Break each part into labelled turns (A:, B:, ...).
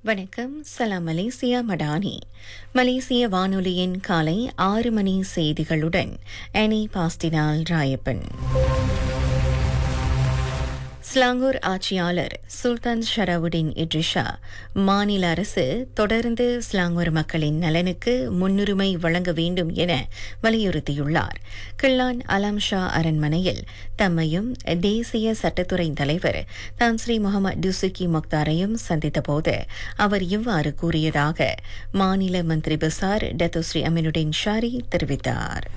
A: வணக்கம் சலாம் மலேசியா மடானி மலேசிய வானொலியின் காலை ஆறு மணி செய்திகளுடன் அனி பாஸ்டினால் ராயப்பன் ஸ்லாங்கூர் ஆட்சியாளர் சுல்தான் ஷராவுடின் இட்ரிஷா மாநில அரசு தொடர்ந்து ஸ்லாங்கூர் மக்களின் நலனுக்கு முன்னுரிமை வழங்க வேண்டும் என வலியுறுத்தியுள்ளார் கிள்ளான் அலாம் ஷா அரண்மனையில் தம்மையும் தேசிய சட்டத்துறை தலைவர் தான் ஸ்ரீ முகமது டுசுகி முக்தாரையும் சந்தித்தபோது அவர் இவ்வாறு கூறியதாக மாநில மந்திரி பசார் டத்துஸ்ரீ அமினுடின் ஷாரி தெரிவித்தார்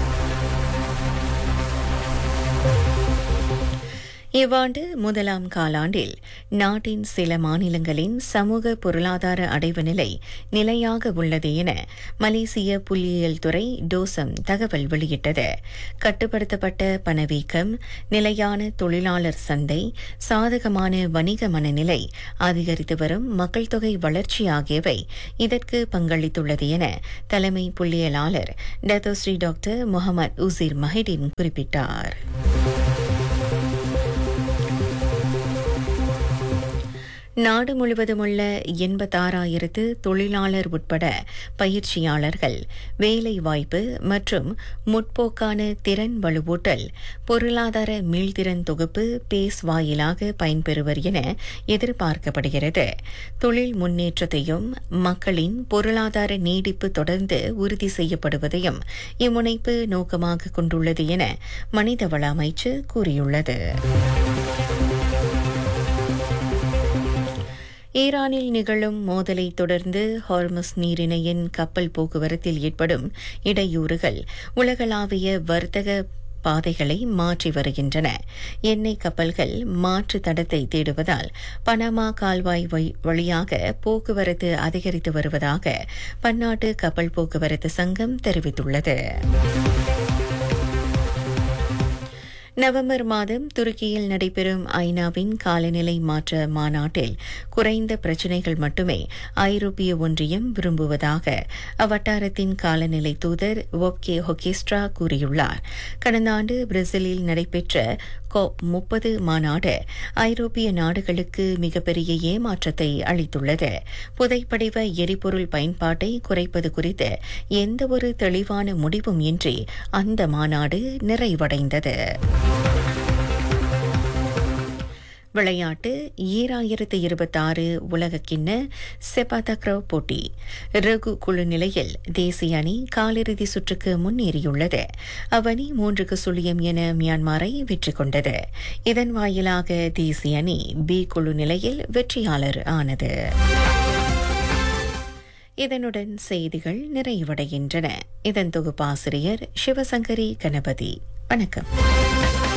A: இவ்வாண்டு முதலாம் காலாண்டில் நாட்டின் சில மாநிலங்களின் சமூக பொருளாதார அடைவு நிலை நிலையாக உள்ளது என மலேசிய புள்ளியியல் துறை டோசம் தகவல் வெளியிட்டது கட்டுப்படுத்தப்பட்ட பணவீக்கம் நிலையான தொழிலாளர் சந்தை சாதகமான வணிக மனநிலை அதிகரித்து வரும் மக்கள் தொகை வளர்ச்சி ஆகியவை இதற்கு பங்களித்துள்ளது என தலைமை புள்ளியலாளர் Datuk Seri doctor Mohamed Uzir Mahidin குறிப்பிட்டார் நாடு முழுவதுமுள்ள எண்பத்தாறாயிரத்து தொழிலாளர் உட்பட பயிற்சியாளர்கள் வேலைவாய்ப்பு மற்றும் முற்போக்கான திறன் வலுவூட்டல் பொருளாதார மீள்திறன் தொகுப்பு பேஸ் வாயிலாக பயன்பெறுவர் என எதிர்பார்க்கப்படுகிறது தொழில் முன்னேற்றத்தையும் மக்களின் பொருளாதார நீடிப்பு தொடர்ந்து உறுதி செய்யப்படுவதையும் இம்முனைப்பு நோக்கமாக கொண்டுள்ளது என மனிதவள அமைச்சு கூறியுள்ளது ஈரானில் நிகழும் மோதலை தொடர்ந்து ஹார்மஸ் நீரிணையின் கப்பல் போக்குவரத்தில் ஏற்படும் இடையூறுகள் உலகளாவிய வர்த்தக பாதைகளை மாற்றி வருகின்றன எண்ணெய் கப்பல்கள் மாற்று தடத்தை தேடுவதால் பனாமா கால்வாய் வழியாக போக்குவரத்து அதிகரித்து வருவதாக பன்னாட்டு கப்பல் போக்குவரத்து சங்கம் தெரிவித்துள்ளது நவம்பர் மாதம் துருக்கியில் நடைபெறும் ஐநாவின் காலநிலை மாற்ற மாநாட்டில் குறைந்த பிரச்சினைகள் மட்டுமே ஐரோப்பிய ஒன்றியம் விரும்புவதாக அவ்வட்டாரத்தின் காலநிலை தூதர் ஒப்கே ஹொகேஸ்ட்ரா கூறியுள்ளார் கடந்த ஆண்டு பிரேசிலில் நடைபெற்ற கோப் முப்பது மாநாடு ஐரோப்பிய நாடுகளுக்கு மிகப்பெரிய ஏமாற்றத்தை அளித்துள்ளது புதைப்படிவ எரிபொருள் பயன்பாட்டை குறைப்பது குறித்து எந்தவொரு தெளிவான முடிவும் இன்றி அந்த மாநாடு நிறைவடைந்தது விளையாட்டு ஈராயிரத்து இருபத்தாறு உலகக்கிண்ண செபாதக்ரோ போட்டி ரகு குழு நிலையில் தேசிய அணி காலிறுதி சுற்றுக்கு முன்னேறியுள்ளது அவ்வணி மூன்றுக்கு சுழியம் என மியான்மரை வெற்றி கொண்டது இதன் வாயிலாக தேசிய அணி பி குழு நிலையில் வெற்றியாளர் ஆனது இதனுடன் செய்திகள் நிறைவடைகின்றன இதன் தொகுப்பாசிரியர் சிவசங்கரி கணபதி வணக்கம்